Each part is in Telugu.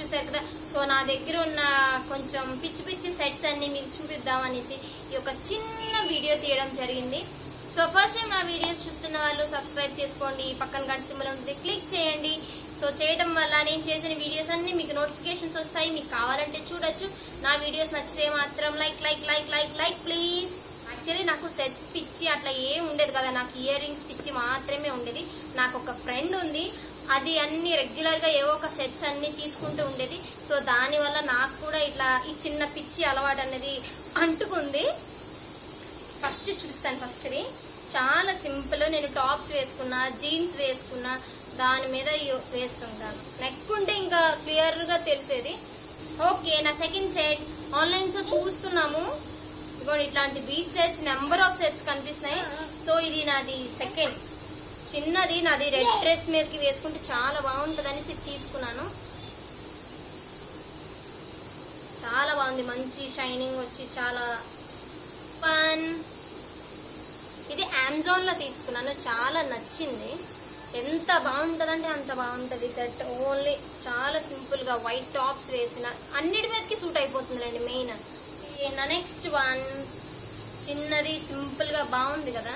చూసారు కదా సో నా దగ్గర ఉన్న కొంచెం పిచ్చి పిచ్చి సెట్స్ అన్ని మీకు చూపిద్దాం అనేసి ఈ యొక్క చిన్న వీడియో తీయడం జరిగింది సో ఫస్ట్ టైం నా వీడియోస్ చూస్తున్న వాళ్ళు సబ్స్క్రైబ్ చేసుకోండి పక్కన గంట సింబల్ ఉంటుంది క్లిక్ చేయండి సో చేయడం వల్ల నేను చేసిన వీడియోస్ అన్ని మీకు నోటిఫికేషన్స్ వస్తాయి మీకు కావాలంటే చూడొచ్చు నా వీడియోస్ నచ్చితే మాత్రం like like like like like please actually నాకు సెట్స్ పిచ్చి అట్లా ఏం ఉండేది కదా నాకు ఇయర్ రింగ్స్ పిచ్చి మాత్రమే ఉండేది నాకు ఒక ఫ్రెండ్ ఉంది అది అన్ని రెగ్యులర్గా ఏవో ఒక సెట్స్ అన్ని తీసుకుంటూ ఉండేది సో దానివల్ల నాకు కూడా ఇట్లా ఈ చిన్న పిచ్చి అలవాటు అనేది అంటుకుంది ఫస్ట్ చూపిస్తాను ఫస్ట్ది చాలా సింపుల్ నేను టాప్స్ వేసుకున్నా జీన్స్ వేసుకున్నా దాని మీద ఇ- వేస్తుంటాను నెక్ ఉంటే ఇంకా క్లియర్గా తెలిసేది ఓకే నా సెకండ్ సెట్ ఆన్లైన్స్లో చూస్తున్నాము ఇదిగోండి ఇట్లాంటి beach sets number of sets కనిపిస్తున్నాయి సో ఇది నాది సెకండ్ చిన్నది నాది రెడ్ డ్రెస్ మీదకి వేసుకుంటే చాలా బాగుంటుంది అనేసి తీసుకున్నాను చాలా బాగుంది మంచి షైనింగ్ వచ్చి చాలా ఫన్ ఇది అమెజాన్లో తీసుకున్నాను చాలా నచ్చింది ఎంత బాగుంటుందంటే అంత బాగుంటుంది సెట్ ఓన్లీ చాలా సింపుల్గా వైట్ టాప్స్ వేసిన అన్నిటి మీదకి సూట్ అయిపోతుందండి మెయిన్ నా నెక్స్ట్ వన్ చిన్నది సింపుల్గా బాగుంది కదా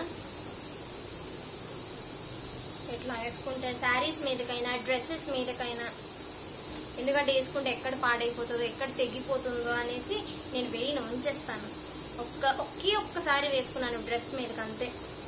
ఇట్లా వేసుకుంటే శారీస్ మీదకైనా డ్రెస్సెస్ మీదకైనా ఎందుకంటే వేసుకుంటే ఎక్కడ పాడైపోతుందో ఎక్కడ తెగిపోతుందో అనేసి నేను వేయను ఉంచేస్తాను ఒక్క ఒకే ఒక్కసారి వేసుకున్నాను డ్రెస్ మీదకి అంతే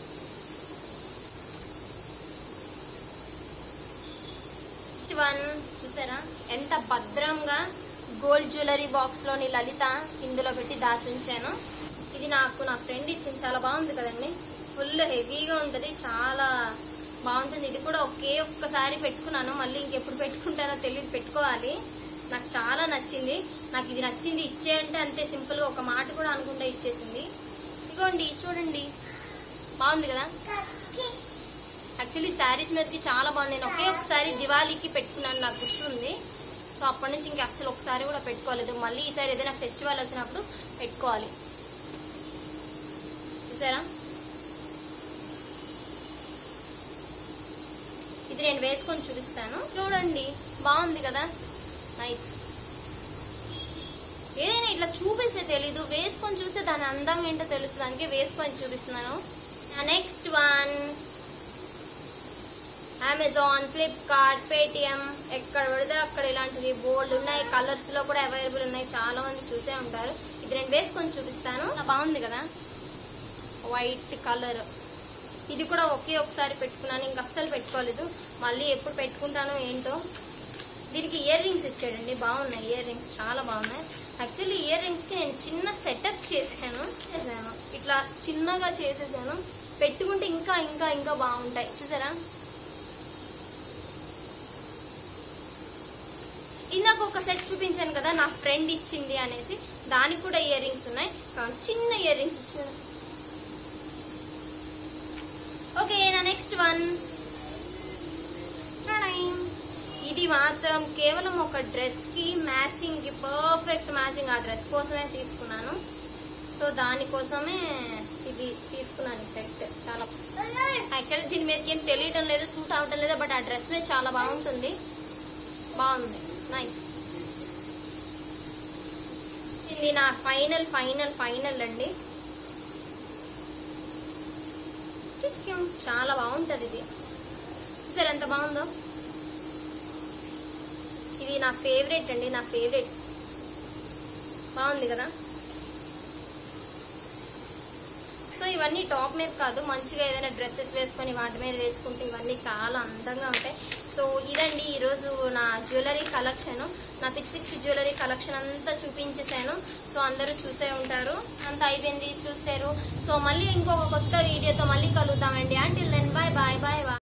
నెక్స్ట్ వన్ చూసారా ఎంత భద్రంగా గోల్డ్ జ్యువెలరీ బాక్స్లోని లలిత ఇందులో పెట్టి దాచి ఉంచాను ఇది నాకు నా ఫ్రెండ్ ఇచ్చింది చాలా బాగుంది కదండి ఫుల్ హెవీగా ఉంటుంది చాలా బాగుంటుంది ఇది కూడా ఒకే ఒక్కసారి పెట్టుకున్నాను మళ్ళీ ఇంకెప్పుడు పెట్టుకుంటానో తెలియదు పెట్టుకోవాలి నాకు చాలా నచ్చింది నాకు ఇది నచ్చింది ఇచ్చేయంటే అంతే సింపుల్గా ఒక మాట కూడా అనుకుంటే ఇచ్చేసింది ఇదిగోండి చూడండి బాగుంది కదా యాక్చువల్లీ శారీస్ మీదకి చాలా బాగుంది నేను ఒకే ఒకసారి దివాళీకి పెట్టుకున్నాను నాకు గుర్తుంది సో అప్పటి నుంచి ఇంకా అస్సలు ఒకసారి కూడా పెట్టుకోలేదు మళ్ళీ ఈసారి ఏదైనా ఫెస్టివల్ వచ్చినప్పుడు పెట్టుకోవాలి చూసారా ఇది నేను వేసుకొని చూపిస్తాను చూడండి బాగుంది కదా నైస్ ఏదైనా ఇట్లా చూపిస్తే తెలీదు వేసుకొని చూస్తే దాని అందం ఏంటో తెలుస్తుంది అందుకే వేసుకొని చూపిస్తున్నాను next one Amazon Flipkart Paytm ఎక్కడ పడితే అక్కడ ఇలాంటివి బోల్డ్ ఉన్నాయి కలర్స్లో కూడా అవైలబుల్ ఉన్నాయి చాలా మంది చూసే ఉంటారు ఇది నేను వేసుకొని చూపిస్తాను బాగుంది కదా వైట్ కలర్ ఇది కూడా ఒకే ఒకసారి పెట్టుకున్నాను ఇంక అస్సలు పెట్టుకోలేదు మళ్ళీ ఎప్పుడు పెట్టుకుంటానో ఏంటో దీనికి ఇయర్ రింగ్స్ ఇచ్చాడండి బాగున్నాయి ఇయర్ రింగ్స్ చాలా బాగున్నాయి యాక్చువల్లీ ఇయర్ రింగ్స్కి నేను చిన్న సెటప్ చేశాను చేశాను ఇట్లా చిన్నగా చేసేసాను పెట్టుకుంటే ఇంకా ఇంకా ఇంకా బాగుంటాయి చూసారా ఇందాక ఒక సెట్ చూపించాను కదా నా ఫ్రెండ్ ఇచ్చింది అనేసి దానికి కూడా ఇయర్ రింగ్స్ ఉన్నాయి కానీ చిన్న ఇయర్ రింగ్స్ ఇచ్చాను ఓకే నా నెక్స్ట్ వన్ ఇది మాత్రం కేవలం ఒక డ్రెస్కి మ్యాచింగ్కి పర్ఫెక్ట్ మ్యాచింగ్ ఆ డ్రెస్ కోసమే తీసుకున్నాను సో దానికోసమే ఇది తీసుకున్నాను ఈ సెట్ చాలా యాక్చువల్లీ దీని మీదకి ఏం తెలియటం లేదు సూట్ అవ్వటం లేదు బట్ ఆ డ్రెస్ మీద చాలా బాగుంటుంది బాగుంది నైస్ ఇది నా ఫైనల్ ఫైనల్ ఫైనల్ అండి చిచ్కిం. చాలా బాగుంటుంది ఇది చూసారు ఎంత బాగుందో ఇది నా ఫేవరెట్ అండి నా ఫేవరెట్ బాగుంది కదా సో ఇవన్నీ టాప్ మీద కాదు మంచిగా ఏదైనా డ్రెస్సెస్ వేసుకొని వాటి మీద వేసుకుంటే ఇవన్నీ చాలా అందంగా ఉంటాయి సో ఇదండి ఈరోజు నా జ్యువెలరీ కలెక్షన్ నా పిచ్చి పిచ్చి జ్యువెలరీ కలెక్షన్ అంతా చూపించేశాను సో అందరూ చూసే ఉంటారు అంత అయిపోయింది చూసారు సో మళ్ళీ ఇంకొక కొత్త వీడియోతో మళ్ళీ కలుద్దామండి అంటే then bye bye bye bye